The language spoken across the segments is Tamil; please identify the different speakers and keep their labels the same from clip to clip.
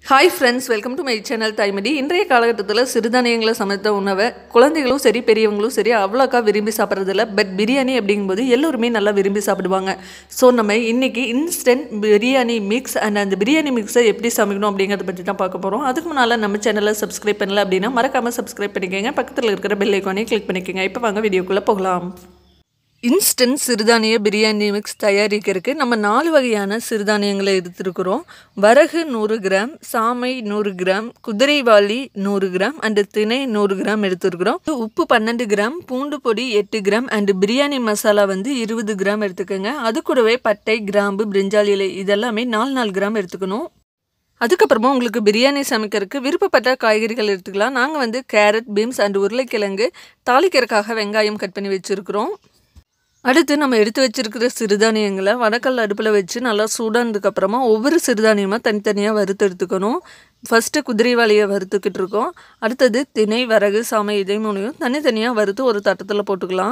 Speaker 1: hi friends welcome to my channel Thaimadi இன்றைய காலகட்டத்தில் சிறுதானியங்களை சமைத்த உணவை குழந்தைகளும் சரி பெரியவங்களும் சரி அவ்வளோக்கா விரும்பி சாப்பிட்றதில்ல பட் பிரியாணி அப்படிங்கும்போது எல்லோருமே நல்லா விரும்பி சாப்பிடுவாங்க ஸோ நம்ம இன்றைக்கி இன்ஸ்டன்ட் பிரியாணி மிக்ஸ் அண்ட் அந்த பிரியாணி மிக்ஸை எப்படி சமைக்கணும் அப்படிங்கிறத பற்றி தான் பார்க்க போகிறோம் அதுக்கு முன்னால் நம்ம சேனலை சப்ஸ்கிரைப் பண்ணல அப்படின்னா மறக்காமல் சப்ஸ்கிரைப் பண்ணிக்கோங்க பக்கத்தில் இருக்கிற பெல் ஐக்கானையும் கிளிக் பண்ணிக்கோங்க இப்போ வாங்க வீடியோக்குள்ளே போகலாம் இன்ஸ்டன்ட் சிறுதானிய பிரியாணி மிக்ஸ் தயாரிக்கிறதுக்கு நம்ம நாலு வகையான சிறுதானியங்களை எடுத்துருக்குறோம் வரகு நூறு கிராம் சாமை நூறு கிராம் குதிரைவாளி நூறு கிராம் அண்டு திணை நூறு கிராம் எடுத்துருக்குறோம் உப்பு பன்னெண்டு கிராம் பூண்டு பொடி எட்டு கிராம் அண்டு பிரியாணி மசாலா வந்து இருபது கிராம் எடுத்துக்கோங்க அது கூடவே பட்டை கிராம்பு பிரிஞ்சால் இலை இதெல்லாமே நாலு நாலு கிராம் எடுத்துக்கணும் அதுக்கப்புறமா உங்களுக்கு பிரியாணி சமைக்கிறதுக்கு விருப்பப்பட்ட காய்கறிகள் எடுத்துக்கலாம் நாங்கள் வந்து கேரட் பீன்ஸ் அண்ட் உருளைக்கிழங்கு தாளிக்கிறதுக்காக வெங்காயம் கட் பண்ணி வச்சுருக்குறோம் அடுத்து நம்ம எடுத்து வச்சிருக்கிற சிறுதானியங்களை வடக்கல் அடுப்பில் வச்சு நல்லா சூடானதுக்கப்புறமா ஒவ்வொரு சிறுதானியமாக தனித்தனியாக வறுத்து எடுத்துக்கணும் ஃபஸ்ட்டு குதிரைவாளியை வறுத்துக்கிட்டு இருக்கோம் அடுத்தது திணை வரகு சாமை இதை மூணையும் தனித்தனியாக வறுத்து ஒரு தட்டத்தில் போட்டுக்கலாம்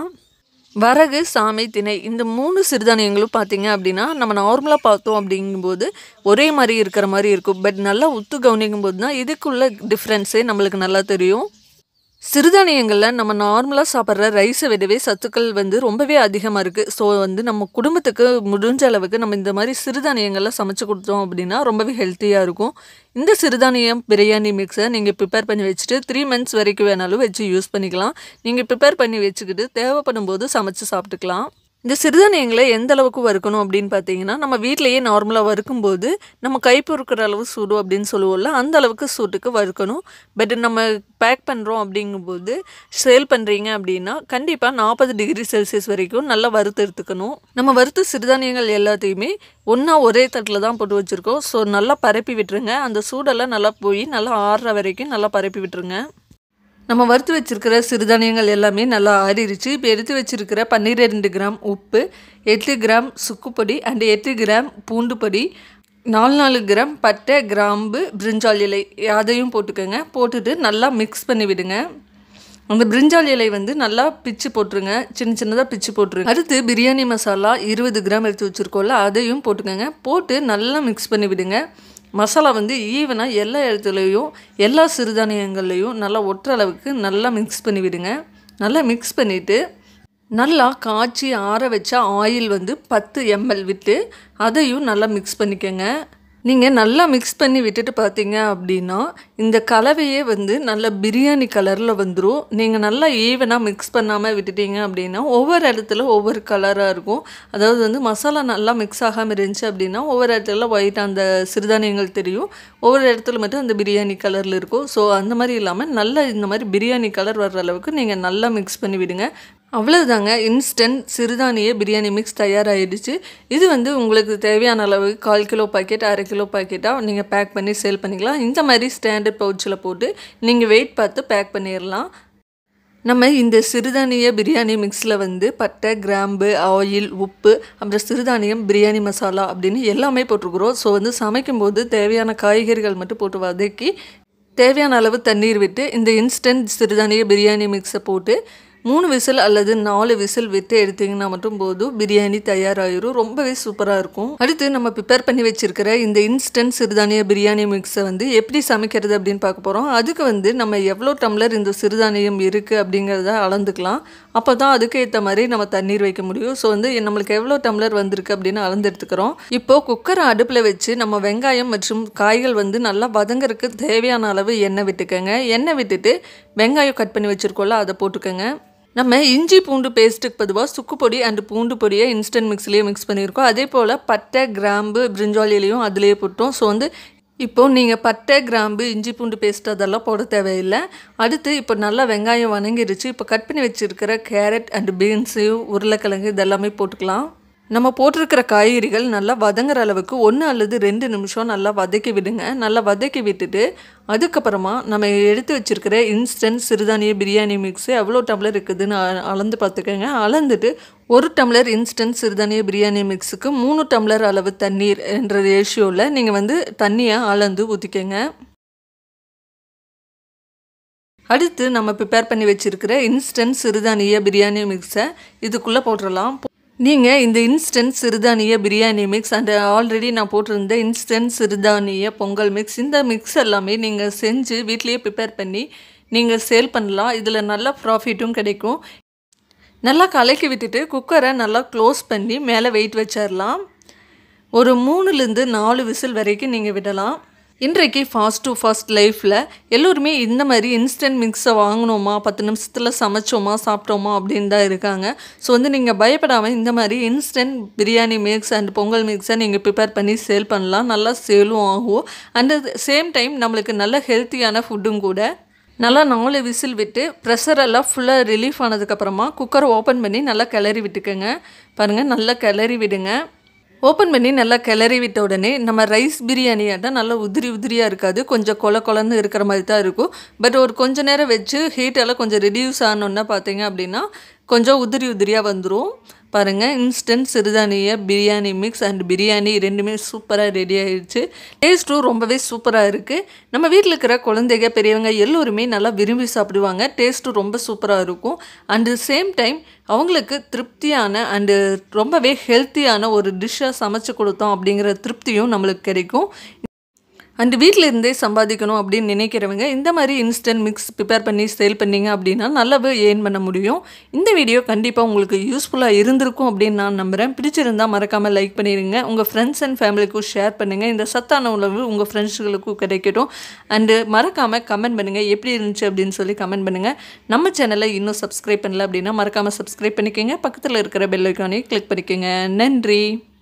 Speaker 1: வரகு சாமை திணை இந்த மூணு சிறுதானியங்களும் பார்த்தீங்க அப்படின்னா நம்ம நார்மலாக பார்த்தோம் அப்படிங்கும்போது ஒரே மாதிரி இருக்கிற மாதிரி இருக்கும் பட் நல்லா உத்து கவனிக்கும் போது தான் இதுக்குள்ள டிஃப்ரென்ஸே நம்மளுக்கு நல்லா தெரியும் சிறுதானியங்களில் நம்ம நார்மலாக சாப்பிட்ற ரைஸை விடவே சத்துக்கள் வந்து ரொம்பவே அதிகமாக இருக்குது ஸோ வந்து நம்ம குடும்பத்துக்கு முடிஞ்ச அளவுக்கு நம்ம இந்த மாதிரி சிறுதானியங்கள்லாம் சமைச்சு கொடுத்தோம் அப்படின்னா ரொம்பவே ஹெல்த்தியாக இருக்கும் இந்த சிறுதானியம் பிரியாணி மிக்ஸை நீங்கள் ப்ரிப்பேர் பண்ணி வச்சுட்டு த்ரீ மந்த்ஸ் வரைக்கும் வேணாலும் வச்சு யூஸ் பண்ணிக்கலாம் நீங்கள் ப்ரிப்பேர் பண்ணி வச்சுக்கிட்டு தேவைப்படும் போது சமைச்சு சாப்பிட்டுக்கலாம் இந்த சிறுதானியங்களை எந்த அளவுக்கு வறுக்கணும் அப்படின்னு பார்த்தீங்கன்னா நம்ம வீட்டிலையே நார்மலாக வறுக்கும்போது நம்ம கை பொறுக்கிற அளவு சூடு அப்படின்னு சொல்லுவோம்ல அந்த அளவுக்கு சூட்டுக்கு வறுக்கணும் பட் நம்ம பேக் பண்ணுறோம் அப்படிங்கும்போது சேல் பண்ணுறீங்க அப்படின்னா கண்டிப்பாக நாற்பது டிகிரி செல்சியஸ் வரைக்கும் நல்லா வறுத்து எடுத்துக்கணும் நம்ம வறுத்த சிறுதானியங்கள் எல்லாத்தையுமே ஒன்றா ஒரே தட்டில் தான் போட்டு வச்சுருக்கோம் ஸோ நல்லா பரப்பி விட்டுருங்க அந்த சூடெல்லாம் நல்லா போய் நல்லா ஆறுற வரைக்கும் நல்லா பரப்பி விட்டுருங்க நம்ம வறுத்து வச்சுருக்கிற சிறுதானியங்கள் எல்லாமே நல்லா ஆறிடுச்சு இப்போ எடுத்து வச்சுருக்கிற பன்னிரெண்டு கிராம் உப்பு எட்டு கிராம் சுக்குப்பொடி அண்ட் எட்டு கிராம் பூண்டு பொடி நாலு நாலு கிராம் பட்டை கிராம்பு பிரிஞ்சால் இலை அதையும் போட்டுக்கோங்க போட்டுட்டு நல்லா மிக்ஸ் பண்ணி விடுங்க அந்த பிரிஞ்சால் இலை வந்து நல்லா பிச்சு போட்டுருங்க சின்ன சின்னதாக பிச்சு போட்டுருங்க அடுத்து பிரியாணி மசாலா இருபது கிராம் எடுத்து வச்சுருக்கோம்ல அதையும் போட்டுக்கோங்க போட்டு நல்லா மிக்ஸ் பண்ணி விடுங்க மசாலா வந்து ஈவனாக எல்லா இடத்துலையும் எல்லா சிறுதானியங்கள்லையும் நல்லா ஒட்டுற அளவுக்கு நல்லா மிக்ஸ் பண்ணி விடுங்க நல்லா மிக்ஸ் பண்ணிவிட்டு நல்லா காய்ச்சி ஆற வச்ச ஆயில் வந்து பத்து எம்எல் விட்டு அதையும் நல்லா மிக்ஸ் பண்ணிக்கோங்க நீங்கள் நல்லா மிக்ஸ் பண்ணி விட்டுட்டு பார்த்தீங்க அப்படின்னா இந்த கலவையே வந்து நல்ல பிரியாணி கலரில் வந்துடும் நீங்கள் நல்லா ஈவனாக மிக்ஸ் பண்ணாமல் விட்டுட்டீங்க அப்படின்னா ஒவ்வொரு இடத்துல ஒவ்வொரு கலராக இருக்கும் அதாவது வந்து மசாலா நல்லா மிக்ஸ் ஆகாமல் இருந்துச்சு அப்படின்னா ஒவ்வொரு இடத்துல ஒயிட் அந்த சிறுதானியங்கள் தெரியும் ஒவ்வொரு இடத்துல மட்டும் அந்த பிரியாணி கலரில் இருக்கும் ஸோ அந்த மாதிரி இல்லாமல் நல்லா இந்த மாதிரி பிரியாணி கலர் வர்ற அளவுக்கு நீங்கள் நல்லா மிக்ஸ் பண்ணி விடுங்க அவ்வளவுதாங்க இன்ஸ்டன்ட் சிறுதானிய பிரியாணி மிக்ஸ் தயாராகிடுச்சு இது வந்து உங்களுக்கு தேவையான அளவு கால் கிலோ பாக்கெட் அரை கிலோ பாக்கெட்டாக நீங்கள் பேக் பண்ணி சேல் பண்ணிக்கலாம் இந்த மாதிரி ஸ்டாண்டர்ட் பவுச்சில் போட்டு நீங்கள் வெயிட் பார்த்து பேக் பண்ணிடலாம் நம்ம இந்த சிறுதானிய பிரியாணி மிக்ஸில் வந்து பட்டை கிராம்பு ஆயில் உப்பு அப்புறம் சிறுதானியம் பிரியாணி மசாலா அப்படின்னு எல்லாமே போட்டிருக்குறோம் ஸோ வந்து சமைக்கும்போது தேவையான காய்கறிகள் மட்டும் போட்டு வதக்கி தேவையான அளவு தண்ணீர் விட்டு இந்த இன்ஸ்டன்ட் சிறுதானிய பிரியாணி மிக்ஸை போட்டு மூணு விசில் அல்லது நாலு விசில் விட்டு எடுத்தீங்கன்னா மட்டும் போதும் பிரியாணி தயாராகிரும் ரொம்பவே சூப்பராக இருக்கும் அடுத்து நம்ம ப்ரிப்பேர் பண்ணி வச்சிருக்கிற இந்த இன்ஸ்டன்ட் சிறுதானிய பிரியாணி மிக்ஸை வந்து எப்படி சமைக்கிறது அப்படின்னு பார்க்க போகிறோம் அதுக்கு வந்து நம்ம எவ்வளோ டம்ளர் இந்த சிறுதானியம் இருக்குது அப்படிங்கிறத அளந்துக்கலாம் அப்போ தான் அதுக்கு ஏற்ற மாதிரி நம்ம தண்ணீர் வைக்க முடியும் ஸோ வந்து நம்மளுக்கு எவ்வளோ டம்ளர் வந்திருக்கு அப்படின்னு அளந்து எடுத்துக்கிறோம் இப்போது குக்கரை அடுப்பில் வச்சு நம்ம வெங்காயம் மற்றும் காய்கள் வந்து நல்லா வதங்கறதுக்கு தேவையான அளவு எண்ணெய் விட்டுக்கோங்க எண்ணெய் விட்டுட்டு வெங்காயம் கட் பண்ணி வச்சுருக்கோம்ல அதை போட்டுக்கோங்க நம்ம இஞ்சி பூண்டு பேஸ்ட்டுக்கு பொதுவாக சுக்கு பொடி அண்ட் பூண்டு பொடியை இன்ஸ்டன்ட் மிக்ஸ்லேயே மிக்ஸ் பண்ணியிருக்கோம் அதே போல் பட்டை கிராம்பு பிரிஞ்சால் இலையும் அதிலேயே போட்டோம் ஸோ வந்து இப்போது நீங்கள் பட்டை கிராம்பு இஞ்சி பூண்டு பேஸ்ட் அதெல்லாம் போட தேவையில்லை அடுத்து இப்போ நல்லா வெங்காயம் வணங்கிருச்சு இப்போ கட் பண்ணி வச்சுருக்கிற கேரட் அண்ட் பீன்ஸு உருளைக்கிழங்கு இதெல்லாமே போட்டுக்கலாம் நம்ம போட்டிருக்கிற காய்கறிகள் நல்லா வதங்குற அளவுக்கு ஒன்று அல்லது ரெண்டு நிமிஷம் நல்லா வதக்கி விடுங்க நல்லா வதக்கி விட்டுட்டு அதுக்கப்புறமா நம்ம எடுத்து வச்சுருக்கிற இன்ஸ்டன்ட் சிறுதானிய பிரியாணி மிக்ஸு எவ்வளோ டம்ளர் இருக்குதுன்னு அ- அளந்து பார்த்துக்கோங்க அளந்துட்டு ஒரு டம்ளர் இன்ஸ்டன்ட் சிறுதானிய பிரியாணி மிக்ஸுக்கு மூணு டம்ளர் அளவு தண்ணீர் என்ற ரேஷியோவில் நீங்கள் வந்து தண்ணியை அளந்து ஊற்றிக்கங்க அடுத்து நம்ம ப்ரிப்பேர் பண்ணி வச்சுருக்கிற இன்ஸ்டன்ட் சிறுதானிய பிரியாணி மிக்ஸை இதுக்குள்ளே போட்டுடலாம் நீங்கள் இந்த இன்ஸ்டன்ட் சிறுதானிய பிரியாணி மிக்ஸ் அண்ட் ஆல்ரெடி நான் போட்டிருந்த இன்ஸ்டன்ட் சிறுதானிய பொங்கல் மிக்ஸ் இந்த மிக்ஸ் எல்லாமே நீங்கள் செஞ்சு வீட்லேயே ப்ரிப்பேர் பண்ணி நீங்கள் சேல் பண்ணலாம் இதில் நல்ல ப்ராஃபிட்டும் கிடைக்கும் நல்லா கலக்கி விட்டுட்டு குக்கரை நல்லா க்ளோஸ் பண்ணி மேலே வெயிட் வச்சிடலாம் ஒரு மூணுலேருந்து நாலு விசில் வரைக்கும் நீங்கள் விடலாம் இன்றைக்கு ஃபாஸ்ட் டு ஃபாஸ்ட் லைஃப்பில் எல்லோருமே இந்த மாதிரி இன்ஸ்டன்ட் மிக்ஸை வாங்கினோமா பத்து நிமிஷத்தில் சமைச்சோமா சாப்பிட்டோமா அப்படின்னு தான் இருக்காங்க ஸோ வந்து நீங்கள் பயப்படாமல் இந்த மாதிரி instant biryani mix and pongal மிக்ஸை நீங்கள் ப்ரிப்பேர் பண்ணி சேல் பண்ணலாம் நல்லா சேலும் ஆகும் அண்ட் சேம் டைம் நம்மளுக்கு நல்ல ஹெல்த்தியான ஃபுட்டும் கூட நல்லா நாலு விசில் விட்டு ப்ரெஷர் எல்லாம் ஃபுல்லாக ரிலீஃப் ஆனதுக்கப்புறமா குக்கரை ஓப்பன் பண்ணி நல்லா கிளறி விட்டுக்கோங்க பாருங்கள் நல்லா கிளறி விடுங்க ஓப்பன் பண்ணி நல்லா கிளறி விட்ட உடனே நம்ம ரைஸ் பிரியாணியாக தான் நல்லா உதிரி உதிரியாக இருக்காது கொஞ்சம் கொல கொலன்னு இருக்கிற மாதிரி தான் இருக்கும் பட் ஒரு கொஞ்ச நேரம் வச்சு ஹீட்டெல்லாம் கொஞ்சம் ரெடியூஸ் ஆனோன்னா பார்த்தீங்க அப்படின்னா கொஞ்சம் உதிரி உதிரியாக வந்துடும் பாருங்கள் இன்ஸ்டன்ட் சிறுதானிய பிரியாணி மிக்ஸ் அண்ட் பிரியாணி ரெண்டுமே சூப்பராக ரெடி ஆயிடுச்சு டேஸ்ட்டும் ரொம்பவே சூப்பராக இருக்குது நம்ம வீட்டில் இருக்கிற குழந்தைங்க பெரியவங்க எல்லோருமே நல்லா விரும்பி சாப்பிடுவாங்க டேஸ்ட்டும் ரொம்ப சூப்பராக இருக்கும் அண்டு சேம் டைம் அவங்களுக்கு திருப்தியான அண்டு ரொம்பவே ஹெல்த்தியான ஒரு டிஷ்ஷாக சமைச்சு கொடுத்தோம் அப்படிங்கிற திருப்தியும் நம்மளுக்கு கிடைக்கும் அண்ட் வீட்டில் இருந்தே சம்பாதிக்கணும் அப்படின்னு நினைக்கிறவங்க இந்த மாதிரி இன்ஸ்டன்ட் மிக்ஸ் ப்ரிப்பேர் பண்ணி சேல் பண்ணீங்க அப்படின்னா நல்லாவே ஏர்ன் பண்ண முடியும் இந்த வீடியோ கண்டிப்பாக உங்களுக்கு யூஸ்ஃபுல்லாக இருந்திருக்கும் அப்படின்னு நான் நம்புகிறேன் பிடிச்சிருந்தால் மறக்காமல் லைக் பண்ணிடுங்க உங்கள் ஃப்ரெண்ட்ஸ் அண்ட் ஃபேமிலிக்கும் ஷேர் பண்ணுங்கள் இந்த சத்தான உணவு உங்கள் ஃப்ரெண்ட்ஸுகளுக்கும் கிடைக்கட்டும் அண்டு மறக்காமல் கமெண்ட் பண்ணுங்கள் எப்படி இருந்துச்சு அப்படின்னு சொல்லி கமெண்ட் பண்ணுங்கள் நம்ம சேனலை இன்னும் சப்ஸ்கிரைப் பண்ணல அப்படின்னா மறக்காமல் சப்ஸ்கிரைப் பண்ணிக்கோங்க பக்கத்தில் இருக்கிற பெல் ஐக்கானே கிளிக் பண்ணிக்கோங்க நன்றி